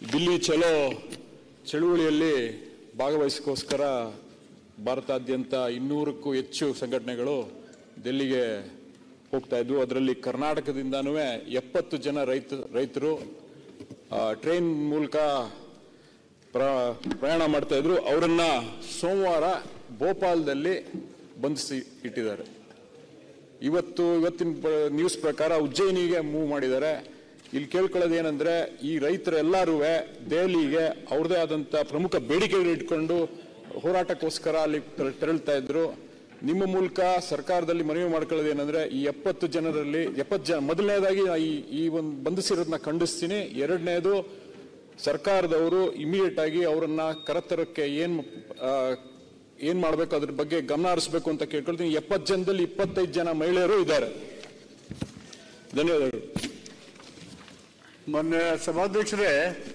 ದಿಲ್ಲಿ ಚಲೋ ಚಳುವಳಿಯಲ್ಲಿ ಭಾಗವಹಿಸೋಸ್ಕರ ಭಾರತಾದ್ಯಂತ ಇನ್ನೂರಕ್ಕೂ ಹೆಚ್ಚು ಸಂಘಟನೆಗಳು ದಿಲ್ಲಿಗೆ ಹೋಗ್ತಾ ಇದ್ವು ಅದರಲ್ಲಿ ಕರ್ನಾಟಕದಿಂದನೂ ಎಪ್ಪತ್ತು ಜನ ರೈತ ರೈತರು ಟ್ರೈನ್ ಮೂಲಕ ಪ್ರ- ಪ್ರಯಾಣ ಮಾಡ್ತಾ ಇದ್ರು ಅವರನ್ನ ಸೋಮವಾರ ಭೋಪಾಲ್ದಲ್ಲಿ ಬಂಧಿಸಿ ಇಟ್ಟಿದ್ದಾರೆ ಇವತ್ತು ಇವತ್ತಿನ ಪ- ನ್ಯೂಸ್ ಪ್ರಕಾರ ಉಜ್ಜಯಿನಿಗೆ ಮೂವ್ ಮಾಡಿದ್ದಾರೆ ಇಲ್ಲಿ ಕೇಳ್ಕೊಳ್ಳೋದು ಏನಂದ್ರೆ ಈ ರೈತರೆಲ್ಲರೂ ದೆಹಲಿಗೆ ಅವ್ರದೇ ಆದಂತ ಪ್ರಮುಖ ಬೇಡಿಕೆಗಳು ಇಟ್ಕೊಂಡು ಹೋರಾಟಕ್ಕೋಸ್ಕರ ಅಲ್ಲಿ ತೆರ- ತೆರಳ್ತಾ ಇದ್ರು ನಿಮ್ಮ ಮೂಲಕ ಸರ್ಕಾರದಲ್ಲಿ ಮನವಿ ಮಾಡ್ಕೊಳ್ಳೋದು ಏನಂದ್ರೆ ಈ ಎಪ್ಪತ್ತು ಜನರಲ್ಲಿ ಎಪ್ಪತ್ತು ಜನ ಮೊದಲನೇದಾಗಿ ನಾ ಈ ಈ ಒಂದು ಬಂಧಿಸಿರೋದನ್ನ ಖಂಡಿಸ್ತೀನಿ ಎರಡನೇದು ಸರ್ಕಾರದವರು ಇಮಿಡಿಯೇಟ್ ಆಗಿ ಅವರನ್ನ ಕರತರಕ್ಕೆ ಏನ್ ಆ, ಏನ್ ಮಾಡ್ಬೇಕು ಅದ್ರ ಬಗ್ಗೆ ಗಮನ ಹರಿಸಬೇಕು ಅಂತ ಕೇಳ್ಕೊಳ್ತೀನಿ ಎಪ್ಪತ್ತು ಜನದಲ್ಲಿ ಇಪ್ಪತ್ತೈದು ಜನ ಮಹಿಳೆಯರು ಇದ್ದಾರೆ ಧನ್ಯವಾದಗಳು ಮೊನ್ನೆ ಸಭಾಧ್ಯಕ್ಷರೇ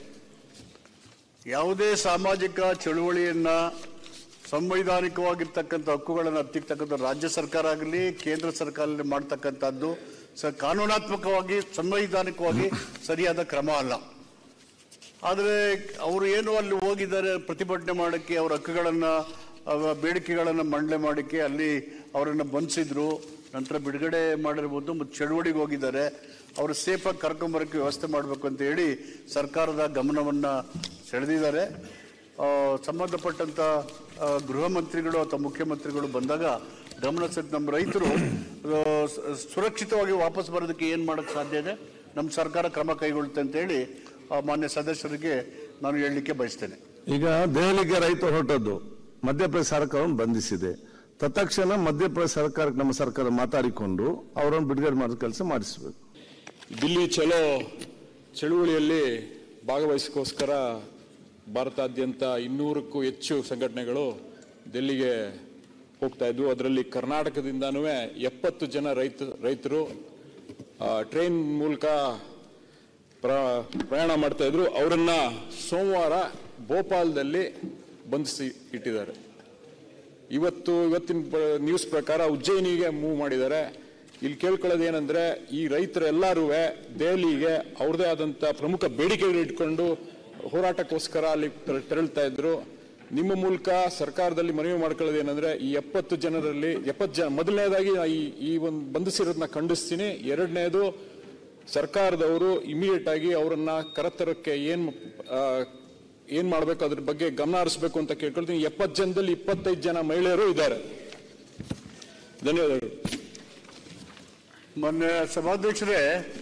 ಯಾವುದೇ ಸಾಮಾಜಿಕ ಚಳುವಳಿಯನ್ನ ಸಂವೈಧಾನಿಕವಾಗಿರ್ತಕ್ಕಂಥ ಹಕ್ಕುಗಳನ್ನು ಹತ್ತಿರ್ತಕ್ಕಂಥ ರಾಜ್ಯ ಸರ್ಕಾರ ಆಗಲಿ ಕೇಂದ್ರ ಸರ್ಕಾರ ಮಾಡ್ತಕ್ಕಂಥದ್ದು ಸ ಕಾನೂನಾತ್ಮಕವಾಗಿ ಸಂವೈಧಾನಿಕವಾಗಿ ಸರಿಯಾದ ಕ್ರಮ ಅಲ್ಲ ಆದರೆ ಅವರು ಏನು ಅಲ್ಲಿ ಹೋಗಿದ್ದಾರೆ ಪ್ರತಿಭಟನೆ ಮಾಡೋಕ್ಕೆ ಅವರ ಹಕ್ಕುಗಳನ್ನು ಅವರ ಬೇಡಿಕೆಗಳನ್ನು ಮಂಡನೆ ಮಾಡೋಕ್ಕೆ ಅಲ್ಲಿ ಅವರನ್ನು ಬಂಧಿಸಿದ್ರು ನಂತರ ಬಿಡುಗಡೆ ಮಾಡಿರ್ಬೋದು ಮತ್ತು ಚಳುವಳಿಗೆ ಹೋಗಿದ್ದಾರೆ ಅವರು ಸೇಫಾಗಿ ಕರ್ಕೊಂಬರೋಕ್ಕೆ ವ್ಯವಸ್ಥೆ ಮಾಡಬೇಕು ಅಂತ ಹೇಳಿ ಸರ್ಕಾರದ ಗಮನವನ್ನು ಸೆಳೆದಿದ್ದಾರೆ ಆ, ಸಂಬಂಧಪಟ್ಟಂತ ಆ, ಗೃಹ ಮಂತ್ರಿಗಳು ಅಥವಾ ಮುಖ್ಯಮಂತ್ರಿಗಳು ಬಂದಾಗ ಗಮನ ಸೆಳೆದು ನಮ್ಮ ರೈತರು ಆ, ಸ- ಸುರಕ್ಷಿತವಾಗಿ ವಾಪಸ್ ಬರೋದಕ್ಕೆ ಏನು ಮಾಡೋಕ್ಕೆ ಸಾಧ್ಯ ಇದೆ ನಮ್ಮ ಸರ್ಕಾರ ಕ್ರಮ ಕೈಗೊಳ್ಳುತ್ತೆ ಅಂತ ಹೇಳಿ ಆ, ಮಾನ್ಯ ಸದಸ್ಯರಿಗೆ ನಾನು ಹೇಳಲಿಕ್ಕೆ ಬಯಸ್ತೇನೆ ಈಗ ದೆಹಲಿಗೆ ರೈತ ಹೊರಟದ್ದು ಮಧ್ಯಪ್ರದೇಶ ಸರ್ಕಾರವನ್ನು ಬಂಧಿಸಿದೆ ತತ್ಕ್ಷಣ ಮಧ್ಯಪ್ರದೇಶ ಸರ್ಕಾರಕ್ಕೆ ನಮ್ಮ ಸರ್ಕಾರ ಮಾತಾಡಿಕೊಂಡು ಅವರನ್ನು ಬಿಡುಗಡೆ ಮಾಡೋ ಕೆಲಸ ಮಾಡಿಸಬೇಕು ದಿಲ್ಲಿ ಚಲೋ ಚಳುವಳಿಯಲ್ಲಿ ಭಾಗವಹಿಸೋಸ್ಕರ ಭಾರತಾದ್ಯಂತ ಇನ್ನೂರಕ್ಕೂ ಹೆಚ್ಚು ಸಂಘಟನೆಗಳು ದಿಲ್ಲಿಗೆ ಹೋಗ್ತಾ ಇದ್ವು ಅದರಲ್ಲಿ ಕರ್ನಾಟಕದಿಂದನೂ ಎಪ್ಪತ್ತು ಜನ ರೈತ ರೈತರು ಟ್ರೈನ್ ಮೂಲಕ ಪ್ರ- ಪ್ರಯಾಣ ಮಾಡ್ತಾ ಇದ್ರು ಅವರನ್ನ ಸೋಮವಾರ ಭೋಪಾಲ್ದಲ್ಲಿ ಬಂಧಿಸಿ ಇಟ್ಟಿದ್ದಾರೆ ಇವತ್ತು ಇವತ್ತಿನ ಪ- ನ್ಯೂಸ್ ಪ್ರಕಾರ ಉಜ್ಜಯಿನಿಗೆ ಮೂವ್ ಮಾಡಿದ್ದಾರೆ ಇಲ್ಲಿ ಕೇಳ್ಕೊಳ್ಳೋದು ಏನಂದ್ರೆ ಈ ರೈತರೆಲ್ಲರೂ ದೆಹಲಿಗೆ ಅವ್ರದೇ ಆದಂತ ಪ್ರಮುಖ ಬೇಡಿಕೆಗಳು ಇಟ್ಕೊಂಡು ಹೋರಾಟಕ್ಕೋಸ್ಕರ ಅಲ್ಲಿ ತೆರ- ತೆರಳ್ತಾ ಇದ್ರು ನಿಮ್ಮ ಮೂಲಕ ಸರ್ಕಾರದಲ್ಲಿ ಮನವಿ ಮಾಡ್ಕೊಳ್ಳೋದು ಏನಂದ್ರೆ ಈ ಎಪ್ಪತ್ತು ಜನರಲ್ಲಿ ಎಪ್ಪತ್ತು ಜನ ಮೊದಲನೇದಾಗಿ ನಾ ಈ ಈ ಒಂದು ಬಂಧಿಸಿರೋದನ್ನ ಖಂಡಿಸ್ತೀನಿ ಎರಡನೇದು ಸರ್ಕಾರದವರು ಇಮಿಡಿಯೇಟ್ ಆಗಿ ಅವರನ್ನ ಕರತರಕ್ಕೆ ಏನ್ ಆ, ಏನ್ ಮಾಡ್ಬೇಕು ಅದ್ರ ಬಗ್ಗೆ ಗಮನ ಹರಿಸಬೇಕು ಅಂತ ಕೇಳ್ಕೊಳ್ತೀನಿ ಎಪ್ಪತ್ತು ಜನದಲ್ಲಿ ಇಪ್ಪತ್ತೈದು ಜನ ಮಹಿಳೆಯರು ಇದ್ದಾರೆ ಧನ್ಯವಾದಗಳು ಮೊನ್ನೆ ಸಭಾಧ್ಯಕ್ಷರೇ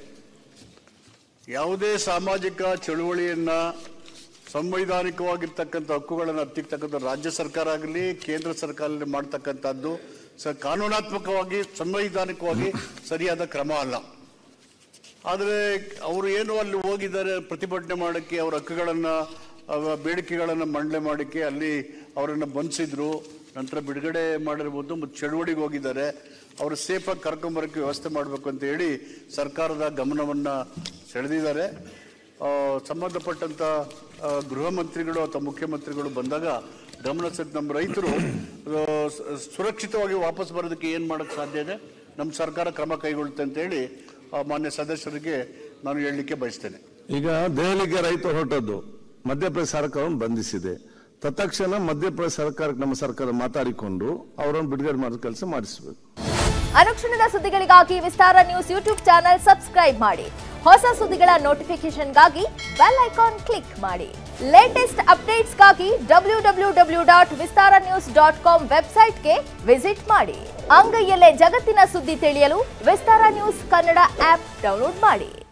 ಯಾವುದೇ ಸಾಮಾಜಿಕ ಚಳುವಳಿಯನ್ನ ಸಂವೈಧಾನಿಕವಾಗಿರ್ತಕ್ಕಂಥ ಹಕ್ಕುಗಳನ್ನು ಹತ್ತಿರ್ತಕ್ಕಂಥ ರಾಜ್ಯ ಸರ್ಕಾರ ಆಗಲಿ ಕೇಂದ್ರ ಸರ್ಕಾರ ಮಾಡ್ತಕ್ಕಂಥದ್ದು ಸ ಕಾನೂನಾತ್ಮಕವಾಗಿ ಸಂವೈಧಾನಿಕವಾಗಿ ಸರಿಯಾದ ಕ್ರಮ ಅಲ್ಲ ಆದರೆ ಅವರು ಏನು ಅಲ್ಲಿ ಹೋಗಿದ್ದಾರೆ ಪ್ರತಿಭಟನೆ ಮಾಡೋಕ್ಕೆ ಅವರ ಹಕ್ಕುಗಳನ್ನು ಅವರ ಬೇಡಿಕೆಗಳನ್ನು ಮಂಡನೆ ಮಾಡೋಕ್ಕೆ ಅಲ್ಲಿ ಅವರನ್ನು ಬಂಧಿಸಿದ್ರು ನಂತರ ಬಿಡುಗಡೆ ಮಾಡಿರ್ಬೋದು ಮತ್ತು ಚಳುವಳಿಗೆ ಹೋಗಿದ್ದಾರೆ ಅವರು ಸೇಫಾಗಿ ಕರ್ಕೊಂಬರೋಕ್ಕೆ ವ್ಯವಸ್ಥೆ ಮಾಡಬೇಕು ಅಂತ ಹೇಳಿ ಸರ್ಕಾರದ ಗಮನವನ್ನು ಸೆಳೆದಿದ್ದಾರೆ ಆ, ಸಂಬಂಧಪಟ್ಟಂತ ಆ, ಗೃಹ ಮಂತ್ರಿಗಳು ಅಥವಾ ಮುಖ್ಯಮಂತ್ರಿಗಳು ಬಂದಾಗ ಗಮನ ಸೆಳೆದು ನಮ್ಮ ರೈತರು ಆ, ಸ- ಸುರಕ್ಷಿತವಾಗಿ ವಾಪಸ್ ಬರೋದಕ್ಕೆ ಏನು ಮಾಡೋಕ್ಕೆ ಸಾಧ್ಯ ಇದೆ ನಮ್ಮ ಸರ್ಕಾರ ಕ್ರಮ ಕೈಗೊಳ್ಳುತ್ತೆ ಅಂತ ಹೇಳಿ ಆ, ಮಾನ್ಯ ಸದಸ್ಯರಿಗೆ ನಾನು ಹೇಳಲಿಕ್ಕೆ ಬಯಸ್ತೇನೆ ಈಗ ದೆಹಲಿಗೆ ರೈತ ಹೊರಟದ್ದು ಮಧ್ಯಪ್ರದೇಶ ಸರ್ಕಾರವನ್ನು ಬಂಧಿಸಿದೆ ತತ್ಕ್ಷಣ ಮಧ್ಯಪ್ರದೇಶ ಸರ್ಕಾರಕ್ಕೆ ನಮ್ಮ ಸರ್ಕಾರ ಮಾತಾಡಿಕೊಂಡು ಅವರನ್ನು ಬಿಡುಗಡೆ ಮಾಡೋ ಕೆಲಸ ಮಾಡಿಸಬೇಕು ಅನುಕ್ಷಣದ ಸುದ್ದಿಗಳಿಗಾಗಿ Vistara news YouTube channel subscribe ಮಾಡಿ ಹೊಸ ಸುದ್ದಿಗಳ ನೋಟಿಫಿಕೇಶನ್ಗಾಗಿ ಬೆಲ್ ಐಕಾನ್ ಕ್ಲಿಕ್ ಮಾಡಿ ಲೇಟೆಸ್ಟ್ ಅಪ್ಡೇಟ್ಸ್ಗಾಗಿ W W W dot Vistara news dot com ವೆಬ್ಸೈಟ್ಗೆ ವಿಸಿಟ್ ಮಾಡಿ ಅಂಗೈಯಲ್ಲೇ ಜಗತ್ತಿನ ಸುದ್ದಿ ತಿಳಿಯಲು Vistara news Kannada app download ಮಾಡಿ